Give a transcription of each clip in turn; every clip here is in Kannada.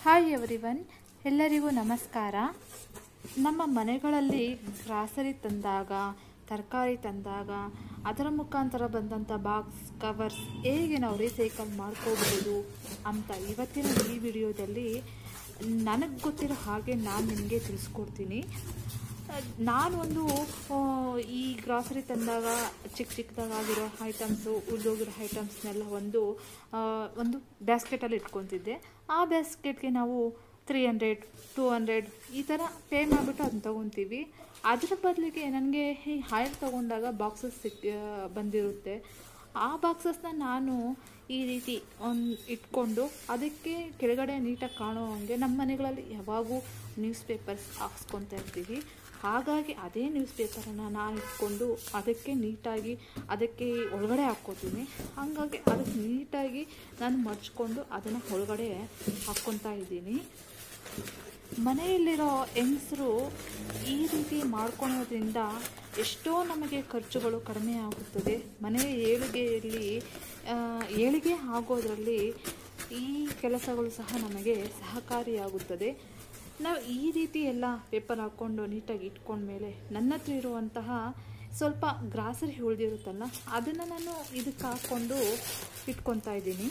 ಹಾಯ್ ಎವ್ರಿವನ್ ಎಲ್ಲರಿಗೂ ನಮಸ್ಕಾರ ನಮ್ಮ ಮನೆಗಳಲ್ಲಿ ಗ್ರಾಸರಿ ತಂದಾಗ ತರಕಾರಿ ತಂದಾಗ ಅದರ ಮುಖಾಂತರ ಬಂದಂಥ ಬಾಕ್ಸ್ ಕವರ್ಸ್ ಹೇಗೆ ನಾವು ರೀಸೈಕಲ್ ಮಾಡ್ಕೋಬಹುದು ಅಂತ ಇವತ್ತಿನ ಈ ವಿಡಿಯೋದಲ್ಲಿ ನನಗೆ ಗೊತ್ತಿರೋ ಹಾಗೆ ನಾನು ನಿಮಗೆ ತಿಳಿಸ್ಕೊಡ್ತೀನಿ ನಾನು ಒಂದು ಆ, ಈ ಗ್ರಾಸರಿ ತಂದಾಗ ಚಿಕ್ಕ ಚಿಕ್ಕದಾಗಿರೋ ಐಟಮ್ಸು ಉಳಿದೋಗಿರೋ ಐಟಮ್ಸ್ನೆಲ್ಲ ಒಂದು ಆ, ಒಂದು ಬ್ಯಾಸ್ಕೆಟಲ್ಲಿ ಇಟ್ಕೊತಿದ್ದೆ ಆ ಬ್ಯಾಸ್ಕೆಟ್ಗೆ ನಾವು ತ್ರೀ ಹಂಡ್ರೆಡ್ ಟೂ ಹಂಡ್ರೆಡ್ ಈ ಥರ ಪೇ ಮಾಡಿಬಿಟ್ಟು ಅದನ್ನ ತೊಗೊತೀವಿ ಅದರ ಬದಲಿಗೆ ನನಗೆ ಈ ಆಯಿಲ್ ತೊಗೊಂಡಾಗ ಬಾಕ್ಸಸ್ ಸಿಕ್ ಬಂದಿರುತ್ತೆ ಆ ಬಾಕ್ಸಸ್ನ ನಾನು ಈ ರೀತಿ ಒಂದು ಇಟ್ಕೊಂಡು ಅದಕ್ಕೆ ಕೆಳಗಡೆ ನೀಟಾಗಿ ಕಾಣೋ ಹಾಗೆ ನಮ್ಮ ಮನೆಗಳಲ್ಲಿ ಯಾವಾಗೂ ನ್ಯೂಸ್ ಪೇಪರ್ಸ್ ಹಾಕ್ಸ್ಕೊತಾ ಇರ್ತೀವಿ ಹಾಗಾಗಿ ಅದೇ ನ್ಯೂಸ್ ಪೇಪರನ್ನು ನಾನು ಇಟ್ಕೊಂಡು ಅದಕ್ಕೆ ನೀಟಾಗಿ ಅದಕ್ಕೆ ಒಳಗಡೆ ಹಾಕ್ಕೋತೀನಿ ಹಾಗಾಗಿ ಅದಕ್ಕೆ ನೀಟಾಗಿ ನಾನು ಮಡ್ಚ್ಕೊಂಡು ಅದನ್ನು ಒಳಗಡೆ ಹಾಕ್ಕೊತಾ ಇದ್ದೀನಿ ಮನೆಯಲ್ಲಿರೋ ಹೆಂಗಸರು ಈ ರೀತಿ ಮಾಡ್ಕೊಳೋದ್ರಿಂದ ಎಷ್ಟೋ ನಮಗೆ ಖರ್ಚುಗಳು ಕಡಿಮೆ ಆಗುತ್ತದೆ ಮನೆಯ ಏಳಿಗೆಯಲ್ಲಿ ಆ, ಏಳಿಗೆ ಆಗೋದರಲ್ಲಿ ಈ ಕೆಲಸಗಳು ಸಹ ನಮಗೆ ಸಹಕಾರಿಯಾಗುತ್ತದೆ ನಾವು ಈ ರೀತಿ ಎಲ್ಲ ಪೇಪರ್ ಹಾಕ್ಕೊಂಡು ನೀಟಾಗಿ ಇಟ್ಕೊಂಡ್ಮೇಲೆ ನನ್ನ ಹತ್ರ ಇರುವಂತಹ ಸ್ವಲ್ಪ ಗ್ರಾಸರಿ ಉಳಿದಿರುತ್ತಲ್ಲ ಅದನ್ನು ನಾನು ಇದಕ್ಕೆ ಹಾಕ್ಕೊಂಡು ಇಟ್ಕೊತಾ ಇದ್ದೀನಿ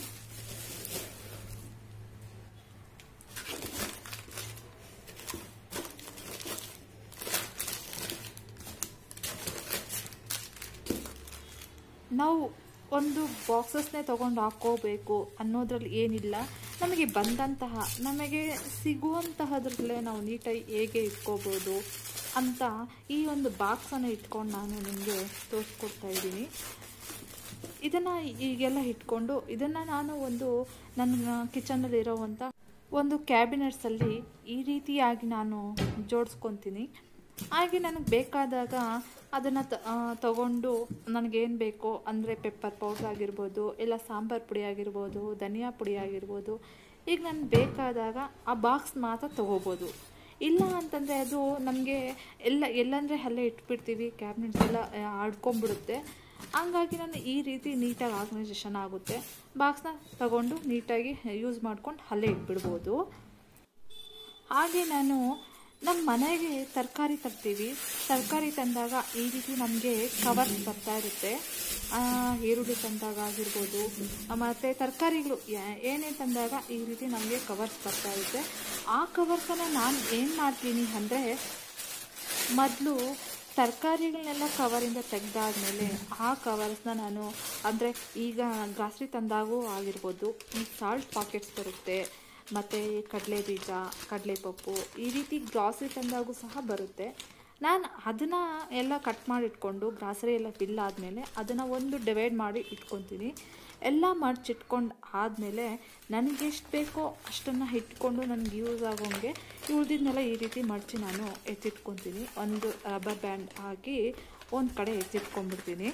ನಾವು ಒಂದು ಬಾಕ್ಸಸ್ನೇ ತೊಗೊಂಡು ಹಾಕ್ಕೋಬೇಕು ಅನ್ನೋದ್ರಲ್ಲಿ ಏನಿಲ್ಲ ನಮಗೆ ಬಂದಂತಹ ನಮಗೆ ಸಿಗುವಂತಹದ್ರಲ್ಲೇ ನಾವು ನೀಟಾಗಿ ಹೇಗೆ ಇಟ್ಕೋಬೋದು ಅಂತ ಈ ಒಂದು ಬಾಕ್ಸನ್ನು ಇಟ್ಕೊಂಡು ನಾನು ನಿಮಗೆ ತೋರಿಸ್ಕೊಡ್ತಾ ಇದ್ದೀನಿ ಇದನ್ನು ಈಗೆಲ್ಲ ಇಟ್ಕೊಂಡು ಇದನ್ನು ನಾನು ಒಂದು ನನ್ನ ಕಿಚನಲ್ಲಿ ಇರೋವಂಥ ಒಂದು ಕ್ಯಾಬಿನೆಟ್ಸಲ್ಲಿ ಈ ರೀತಿಯಾಗಿ ನಾನು ಜೋಡಿಸ್ಕೊತೀನಿ ಹಾಗೆ ನನಗೆ ಬೇಕಾದಾಗ ಅದನ್ನು ತಗೊಂಡು ನನಗೇನು ಬೇಕೋ ಅಂದರೆ ಪೆಪ್ಪರ್ ಪೌಡ್ರ್ ಆಗಿರ್ಬೋದು ಇಲ್ಲ ಸಾಂಬಾರು ಪುಡಿ ಆಗಿರ್ಬೋದು ಧನಿಯಾ ಪುಡಿ ಆಗಿರ್ಬೋದು ಈಗ ನನಗೆ ಬೇಕಾದಾಗ ಆ ಬಾಕ್ಸ್ ಮಾತ್ರ ತೊಗೋಬೋದು ಇಲ್ಲ ಅಂತಂದರೆ ಅದು ನಮಗೆ ಎಲ್ಲ ಎಲ್ಲಂದರೆ ಅಲ್ಲೇ ಇಟ್ಬಿಡ್ತೀವಿ ಕ್ಯಾಬಿನೆಟ್ಸ್ ಎಲ್ಲ ಆಡ್ಕೊಂಬಿಡುತ್ತೆ ಹಂಗಾಗಿ ನಾನು ಈ ರೀತಿ ನೀಟಾಗಿ ಆರ್ಗನೈಸೇಷನ್ ಆಗುತ್ತೆ ಬಾಕ್ಸ್ನ ತಗೊಂಡು ನೀಟಾಗಿ ಯೂಸ್ ಮಾಡ್ಕೊಂಡು ಅಲ್ಲೇ ಇಟ್ಬಿಡ್ಬೋದು ಹಾಗೆ ನಾನು ನಮ್ಮ ಮನೆಗೆ ತರಕಾರಿ ತರ್ತೀವಿ ತರಕಾರಿ ತಂದಾಗ ಈ ರೀತಿ ನಮಗೆ ಕವರ್ ಬರ್ತಾ ಇರುತ್ತೆ ಆ, ಈರುಳ್ಳಿ ತಂದಾಗ ಆಗಿರ್ಬೋದು ಮತ್ತು ತರಕಾರಿಗಳು ಏನೇ ತಂದಾಗ ಈ ರೀತಿ ನಮಗೆ ಕವರ್ಸ್ ಬರ್ತಾ ಇರುತ್ತೆ ಆ ಕವರ್ಸನ್ನು ನಾನು ಏನು ಮಾಡ್ತೀನಿ ಅಂದರೆ ಮೊದಲು ತರಕಾರಿಗಳನ್ನೆಲ್ಲ ಕವರಿಂದ ತೆಗೆದಾದ್ಮೇಲೆ ಆ ಕವರ್ಸ್ನ ನಾನು ಅಂದರೆ ಈಗ ಗ್ರಾಸರಿ ತಂದಾಗೂ ಆಗಿರ್ಬೋದು ಈ ಸಾಲ್ಟ್ ಪಾಕೆಟ್ಸ್ ಬರುತ್ತೆ ಮತ್ತು ಕಡಲೆ ಬೀಜ ಕಡಲೆಪಪ್ಪು ಈ ರೀತಿ ಗ್ರಾಸರಿ ತಂದಾಗೂ ಸಹ ಬರುತ್ತೆ ನಾನು ಅದನ್ನು ಎಲ್ಲ ಕಟ್ ಮಾಡಿ ಇಟ್ಕೊಂಡು ಗ್ರಾಸರಿ ಎಲ್ಲ ಫಿಲ್ ಆದಮೇಲೆ ಅದನ್ನು ಒಂದು ಡಿವೈಡ್ ಮಾಡಿ ಇಟ್ಕೊತೀನಿ ಎಲ್ಲ ಮಡ್ಚಿಟ್ಕೊಂಡು ಆದಮೇಲೆ ನನಗೆ ಎಷ್ಟು ಬೇಕೋ ಅಷ್ಟನ್ನು ಇಟ್ಕೊಂಡು ನನಗೆ ಯೂಸ್ ಆಗೋಂಗೆ ಉಳಿದಿದ್ನೆಲ್ಲ ಈ ರೀತಿ ಮಡಚಿ ನಾನು ಎತ್ತಿಟ್ಕೊತೀನಿ ಒಂದು ರಬ್ಬರ್ ಬ್ಯಾಂಡ್ ಹಾಕಿ ಒಂದು ಕಡೆ ಎತ್ತಿಟ್ಕೊಂಡ್ಬಿಡ್ತೀನಿ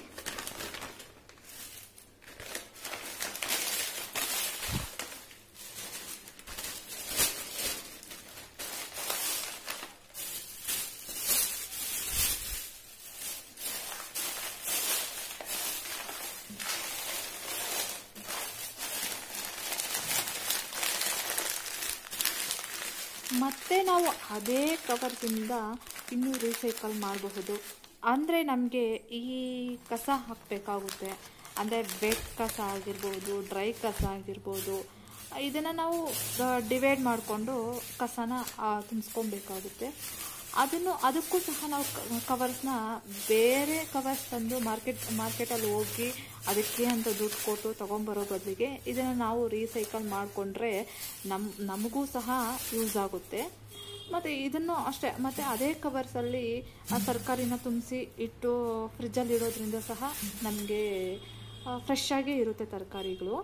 ಮತ್ತೆ ನಾವು ಅದೇ ಕವರ್ಸಿಂದ ಇನ್ನೂ ರೀಸೈಕಲ್ ಮಾಡಬಹುದು ಅಂದರೆ ನಮಗೆ ಈ ಕಸ ಹಾಕಬೇಕಾಗುತ್ತೆ ಅಂದರೆ ವೆಟ್ ಕಸ ಆಗಿರ್ಬೋದು ಡ್ರೈ ಕಸ ಆಗಿರ್ಬೋದು ಇದನ್ನು ನಾವು ಡಿವೈಡ್ ಮಾಡಿಕೊಂಡು ಕಸನ ತುಂಬಿಸ್ಕೊಬೇಕಾಗುತ್ತೆ ಅದನ್ನು ಅದಕ್ಕೂ ಸಹ ನಾವು ಕವರ್ಸ್ನ ಬೇರೆ ಕವರ್ಸ್ ತಂದು ಮಾರ್ಕೆಟ್ ಮಾರ್ಕೆಟಲ್ಲಿ ಹೋಗಿ ಅದಕ್ಕೆ ಅಂತ ದುಡ್ಡು ಕೊಟ್ಟು ತೊಗೊಂಬರೋ ಬದಲಿಗೆ ಇದನ್ನು ನಾವು ರೀಸೈಕಲ್ ಮಾಡಿಕೊಂಡ್ರೆ ನಮ್ಮ ನಮಗೂ ಸಹ ಯೂಸ್ ಆಗುತ್ತೆ ಮತ್ತು ಇದನ್ನು ಅಷ್ಟೇ ಮತ್ತು ಅದೇ ಕವರ್ಸಲ್ಲಿ ಆ ತರಕಾರಿನ ತುಂಬಿಸಿ ಇಟ್ಟು ಫ್ರಿಜ್ಜಲ್ಲಿ ಇಡೋದ್ರಿಂದ ಸಹ ನಮಗೆ ಫ್ರೆಶ್ ಆಗೇ ಇರುತ್ತೆ ತರಕಾರಿಗಳು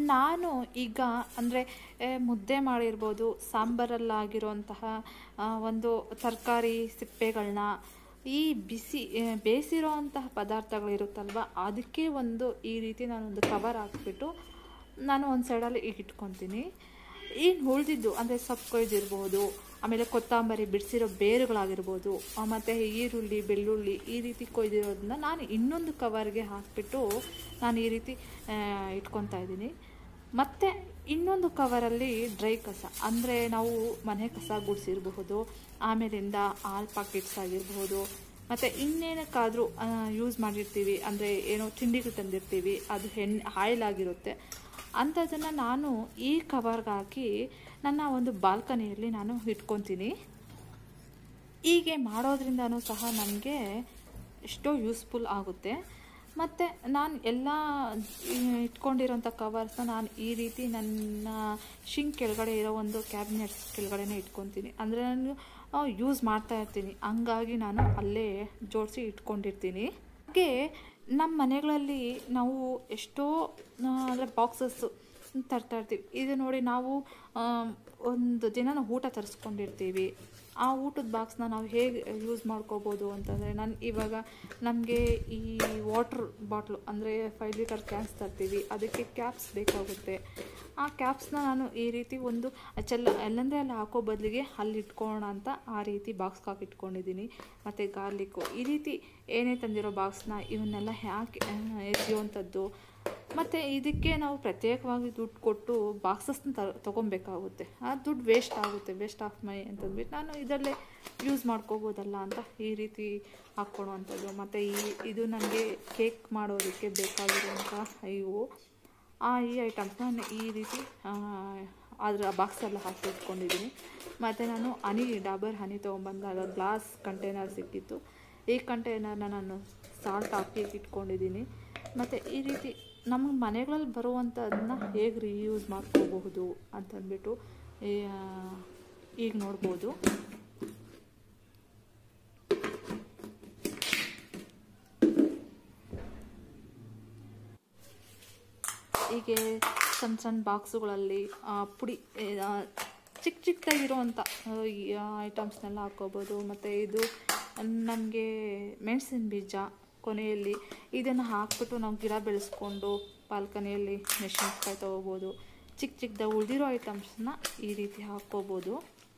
ನಾನು ಈಗ ಅಂದರೆ ಮುದ್ದೆ ಮಾಡಿರ್ಬೋದು ಸಾಂಬಾರಲ್ಲಾಗಿರೋಂತಹ ಆ, ಒಂದು ತರಕಾರಿ ಸಿಪ್ಪೆಗಳನ್ನ ಈ ಬಿಸಿ ಆ, ಬೇಯಿಸಿರೋಂತಹ ಪದಾರ್ಥಗಳಿರುತ್ತಲ್ವ ಅದಕ್ಕೆ ಒಂದು ಈ ರೀತಿ ನಾನೊಂದು ಕವರ್ ಹಾಕ್ಬಿಟ್ಟು ನಾನು ಒಂದು ಸೈಡಲ್ಲಿ ಈಗ ಇಟ್ಕೊತೀನಿ ಏನು ಉಳಿದಿದ್ದು ಅಂದರೆ ಸೊಪ್ಪು ಕೊಯ್ದಿರ್ಬೋದು ಆಮೇಲೆ ಕೊತ್ತಂಬರಿ ಬಿಡಿಸಿರೋ ಬೇರುಗಳಾಗಿರ್ಬೋದು ಆ, ಮತ್ತು ಈರುಳ್ಳಿ ಬೆಳ್ಳುಳ್ಳಿ ಈ ರೀತಿ ಕೊಯ್ದಿರೋದನ್ನ ನಾನು ಇನ್ನೊಂದು ಕವರ್ಗೆ ಹಾಕಿಬಿಟ್ಟು ನಾನು ಈ ರೀತಿ ಆ, ಇಟ್ಕೊತಾ ಇದ್ದೀನಿ ಮತ್ತು ಇನ್ನೊಂದು ಕವರಲ್ಲಿ ಡ್ರೈ ಕಸ ಅಂದರೆ ನಾವು ಮನೆ ಕಸ ಗುಡಿಸಿರಬಹುದು ಆಮೇಲಿಂದ ಹಾಲ್ ಪಾಕೆಟ್ಸ್ ಆಗಿರಬಹುದು ಮತ್ತು ಇನ್ನೇನಕ್ಕಾದರೂ ಯೂಸ್ ಮಾಡಿರ್ತೀವಿ ಅಂದರೆ ಏನೋ ತಿಂಡಿಗಳು ತಂದಿರ್ತೀವಿ ಅದು ಹೆಣ್ಣೆ ಆಯಿಲ್ ಆಗಿರುತ್ತೆ ಅಂಥದ್ದನ್ನು ನಾನು ಈ ಕವರ್ಗೆ ಹಾಕಿ ನನ್ನ ಒಂದು ಬಾಲ್ಕನಿಯಲ್ಲಿ ನಾನು ಇಟ್ಕೊತೀನಿ ಹೀಗೆ ಮಾಡೋದ್ರಿಂದನೂ ಸಹ ನಮಗೆ ಎಷ್ಟೋ ಯೂಸ್ಫುಲ್ ಆಗುತ್ತೆ ಮತ್ತು ನಾನು ಎಲ್ಲ ಇಟ್ಕೊಂಡಿರೋಂಥ ಕವರ್ಸ್ನ ನಾನು ಈ ರೀತಿ ನನ್ನ ಶಿಂಕ್ ಕೆಳಗಡೆ ಇರೋ ಒಂದು ಕ್ಯಾಬಿನೆಟ್ಸ್ ಕೆಳಗಡೆನೇ ಇಟ್ಕೊತೀನಿ ಅಂದರೆ ನಾನು ಯೂಸ್ ಮಾಡ್ತಾ ಇರ್ತೀನಿ ಹಂಗಾಗಿ ನಾನು ಅಲ್ಲೇ ಜೋಡಿಸಿ ಇಟ್ಕೊಂಡಿರ್ತೀನಿ ಹಾಗೆ ನಮ್ಮ ಮನೆಗಳಲ್ಲಿ ನಾವು ಎಷ್ಟೋ ಅಂದರೆ ಬಾಕ್ಸಸ್ಸು ತರ್ತಾ ಇರ್ತೀವಿ ಇದು ನೋಡಿ ನಾವು ಆ, ಒಂದು ದಿನ ನಾವು ಊಟ ತರಿಸ್ಕೊಂಡಿರ್ತೀವಿ ಆ ಊಟದ ಬಾಕ್ಸ್ನ ನಾವು ಹೇಗೆ ಯೂಸ್ ಮಾಡ್ಕೋಬೋದು ಅಂತಂದರೆ ನಾನು ಇವಾಗ ನಮಗೆ ಈ ವಾಟ್ರ್ ಬಾಟ್ಲು ಅಂದರೆ ಫೈವ್ ಲೀಟರ್ ಕ್ಯಾನ್ಸ್ ತರ್ತೀವಿ ಅದಕ್ಕೆ ಕ್ಯಾಪ್ಸ್ ಬೇಕಾಗುತ್ತೆ ಆ ಕ್ಯಾಪ್ಸ್ನ ನಾನು ಈ ರೀತಿ ಒಂದು ಚೆಲ್ಲ ಎಲ್ಲಂದರೆ ಅಲ್ಲಿ ಹಾಕೋ ಬದಲಿಗೆ ಅಲ್ಲಿ ಇಟ್ಕೊಳ್ಳೋಣ ಅಂತ ಆ ರೀತಿ ಬಾಕ್ಸ್ಗೆ ಹಾಕಿ ಇಟ್ಕೊಂಡಿದ್ದೀನಿ ಮತ್ತು ಗಾರ್ಲಿಕ್ಕು ಈ ರೀತಿ ಏನೇ ತಂದಿರೋ ಬಾಕ್ಸ್ನ ಇವನ್ನೆಲ್ಲ ಹಾಕಿ ಎಸೆಯುವಂಥದ್ದು ಮತ್ತು ಇದಕ್ಕೆ ನಾವು ಪ್ರತ್ಯೇಕವಾಗಿ ದುಡ್ಡು ಕೊಟ್ಟು ಬಾಕ್ಸಸ್ನ ತ ತೊಗೊಬೇಕಾಗುತ್ತೆ ಆ ದುಡ್ಡು ವೇಸ್ಟ್ ಆಗುತ್ತೆ ವೇಸ್ಟ್ ಆಫ್ ಮೈ ಅಂತಂದ್ಬಿಟ್ಟು ನಾನು ಇದರಲ್ಲೇ ಯೂಸ್ ಮಾಡ್ಕೋಬೋದಲ್ಲ ಅಂತ ಈ ರೀತಿ ಹಾಕ್ಕೊಳುವಂಥದ್ದು ಮತ್ತು ಈ ಇದು ನನಗೆ ಕೇಕ್ ಮಾಡೋದಕ್ಕೆ ಬೇಕಾಗಿರುವಂಥ ಇವು ಆ ಈ ಐಟಮ್ಸ್ನ ನಾನು ಈ ರೀತಿ ಆ, ಅದರ ಬಾಕ್ಸೆಲ್ಲ ಹಾಕಿ ಇಟ್ಕೊಂಡಿದ್ದೀನಿ ಮತ್ತು ನಾನು ಹನಿ ಡಾಬರ್ ಹನಿ ತೊಗೊಂಬಂದಾಗ ಗ್ಲಾಸ್ ಕಂಟೈನರ್ ಸಿಕ್ಕಿತ್ತು ಈ ಕಂಟೈನರ್ನ ನಾನು ಸಾಲ್ಟ್ ಹಾಕಿ ಇಟ್ಕೊಂಡಿದ್ದೀನಿ ಮತ್ತು ಈ ರೀತಿ ನಮ್ಮ ಮನೆಗಳಲ್ಲಿ ಬರುವಂಥದನ್ನ ಹೇಗೆ ರಿಯೂಸ್ ಮಾಡ್ಕೋಬಹುದು ಅಂತಂದ್ಬಿಟ್ಟು ಈ- ಈಗ ನೋಡ್ಬೋದು ಹೀಗೆ ಸಣ್ಣ ಸಣ್ಣ ಬಾಕ್ಸುಗಳಲ್ಲಿ ಆ, ಪುಡಿ ಆ, ಚಿಕ್ಕ ಚಿಕ್ಕದಾಗಿರೋವಂಥ ಐಟಮ್ಸ್ನೆಲ್ಲ ಹಾಕ್ಕೋಬೋದು ಮತ್ತು ಇದು ನಮಗೆ ಮೆಣಸಿನ ಬೀಜ ಕೊನೆಯಲ್ಲಿ ಇದನ್ನು ಹಾಕ್ಬಿಟ್ಟು ನಾವು ಗಿಡ ಬೆಳೆಸ್ಕೊಂಡು ಬಾಲ್ಕನಿಯಲ್ಲಿ ಮೆಣಸಿನ್ಕಾಯಿ ತೊಗೋಬೋದು ಚಿಕ್ಕ ಚಿಕ್ಕದಾಗಿ ಉಳಿದಿರೋ ಐಟಮ್ಸ್ನ ಈ ರೀತಿ ಹಾಕ್ಕೋಬೋದು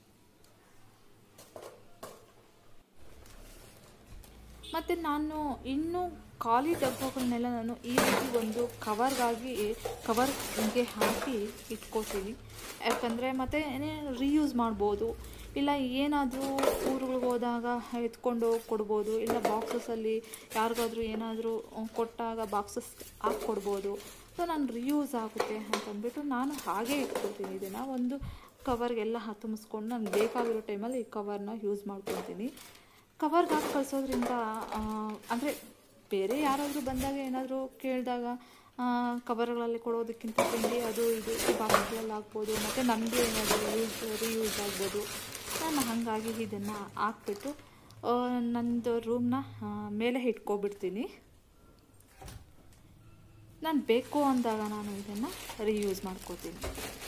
ಮತ್ತು ನಾನು ಇನ್ನೂ ಖಾಲಿ ಡಬ್ಬಗಳನ್ನೆಲ್ಲ ನಾನು ಈ ರೀತಿ ಒಂದು ಕವರ್ಗಾಗಿ ಕವರ್ಗೆ ಹಾಕಿ ಇಟ್ಕೋತೀನಿ ಯಾಕಂದರೆ ಮತ್ತೆ ರೀಯೂಸ್ ಮಾಡ್ಬೋದು ಇಲ್ಲ ಏನಾದರೂ ಊರುಗಳಿಗೆ ಹೋದಾಗ ಎತ್ಕೊಂಡು ಹೋಗಿ ಕೊಡ್ಬೋದು ಇಲ್ಲ ಬಾಕ್ಸಸಲ್ಲಿ ಯಾರಿಗಾದ್ರೂ ಏನಾದರೂ ಕೊಟ್ಟಾಗ ಬಾಕ್ಸಸ್ ಹಾಕಿ ಕೊಡ್ಬೋದು ಸೊ ನಾನು ರಿಯೂಸ್ ಆಗುತ್ತೆ ಅಂತಂದ್ಬಿಟ್ಟು ನಾನು ಹಾಗೇ ಇಟ್ಕೊಳ್ತೀನಿ ಇದನ್ನು ಒಂದು ಕವರ್ಗೆಲ್ಲ ತುಂಬಿಸ್ಕೊಂಡು ನನಗೆ ಬೇಕಾಗಿರೋ ಟೈಮಲ್ಲಿ ಈ ಕವರ್ನ ಯೂಸ್ ಮಾಡ್ಕೊತೀನಿ ಕವರ್ಗೆ ಹಾಕಿ ಕಳಿಸೋದ್ರಿಂದ ಅಂದರೆ ಬೇರೆ ಯಾರಾದರೂ ಬಂದಾಗ ಏನಾದರೂ ಕೇಳಿದಾಗ ಕವರ್ಗಳಲ್ಲಿ ಕೊಡೋದಕ್ಕಿಂತ ತಿಂಡಿ ಅದು ಇದು ಬಾಕ್ಸ್ಗಳಲ್ಲಿ ಹಾಕ್ಬೋದು ಮತ್ತು ನಮಗೆ ಏನಾದರೂ ಯೂಸ್ ರಿಯೂಸ್ ಆಗ್ಬೋದು ನಾನು ಹಾಗಾಗಿ ಇದನ್ನು ಹಾಕ್ಬಿಟ್ಟು ಆ, ನಂದು ರೂಮ್ನ ಮೇಲೆ ಇಟ್ಕೊಬಿಡ್ತೀನಿ ನಾನು ಬೇಕು ಅಂದಾಗ ನಾನು ಇದನ್ನು ರಿಯೂಸ್ ಮಾಡ್ಕೋತೀನಿ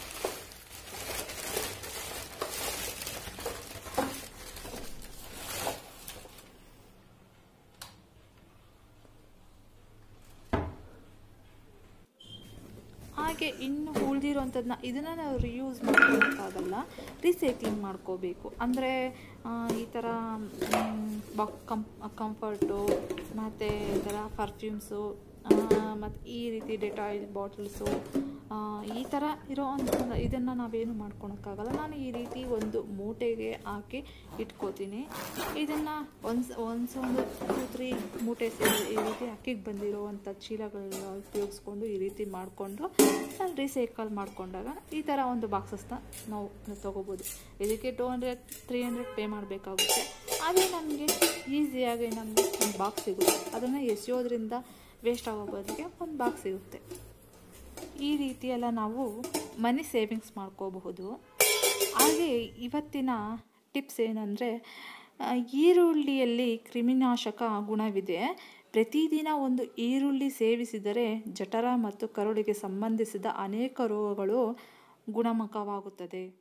ಹಾಗೆ ಇನ್ನು ಉಳಿದಿರೋಂಥದ್ದನ್ನ ಇದನ್ನು ನಾವು ರಿಯೂಸ್ ಮಾಡ್ಕೊಳಕ್ಕಾಗಲ್ಲ ರೀಸೈಕ್ಲಿಂಗ್ ಮಾಡ್ಕೋಬೇಕು ಅಂದರೆ ಈ ಥರ ಬಾಕ್ ಕಂ ಕಂಫರ್ಟು ಮತ್ತು ಈ ಥರ ಪರ್ಫ್ಯೂಮ್ಸು ಮತ್ತು ಈ ರೀತಿ ಡೆಟಾಯಿಲ್ ಬಾಟಲ್ಸು ಈ ಥರ ಇರೋ ಒಂದು ಇದನ್ನು ನಾವೇನು ಮಾಡ್ಕೊಳಕ್ಕಾಗಲ್ಲ ನಾನು ಈ ರೀತಿ ಒಂದು ಮೂಟೆಗೆ ಹಾಕಿ ಇಟ್ಕೋತೀನಿ ಇದನ್ನು ಒಂದು ಒಂದು ಒಂದು ಟೂ ತ್ರೀ ಮೂಟೆ ಸೇರಿ ಈ ರೀತಿ ಅಕ್ಕಿಗೆ ಬಂದಿರೋವಂಥ ಚೀಲಗಳನ್ನ ಉಪಯೋಗಿಸ್ಕೊಂಡು ಈ ರೀತಿ ಮಾಡಿಕೊಂಡು ನಾನು ರೀಸೈಕಲ್ ಮಾಡಿಕೊಂಡಾಗ ಈ ಥರ ಒಂದು ಬಾಕ್ಸಸ್ನ ನಾವು ತೊಗೋಬೋದು ಇದಕ್ಕೆ two hundred three hundred pay ಮಾಡಬೇಕಾಗುತ್ತೆ ಅದೇ ನಮಗೆ ಈಸಿಯಾಗಿ ನಮಗೆ ಒಂದು ಬಾಕ್ಸ್ ಸಿಗುತ್ತೆ ಅದನ್ನು ಎಸೆಯೋದ್ರಿಂದ ವೇಸ್ಟ್ ಆಗೋ ಬದಲಿಗೆ ಒಂದು ಬಾಕ್ಸ್ ಸಿಗುತ್ತೆ ಈ ರೀತಿ ಎಲ್ಲ ನಾವು ಮನಿ ಸೇವಿಂಗ್ಸ್ ಮಾಡ್ಕೋಬಹುದು ಹಾಗೆ ಇವತ್ತಿನ ಟಿಪ್ಸ್ ಏನಂದರೆ ಈರುಳ್ಳಿಯಲ್ಲಿ ಕ್ರಿಮಿನಾಶಕ ಗುಣವಿದೆ ಪ್ರತಿದಿನ ಒಂದು ಈರುಳ್ಳಿ ಸೇವಿಸಿದರೆ ಜಠರ ಮತ್ತು ಕರುಳಿಗೆ ಸಂಬಂಧಿಸಿದ ಅನೇಕ ರೋಗಗಳು ಗುಣಮುಖವಾಗುತ್ತದೆ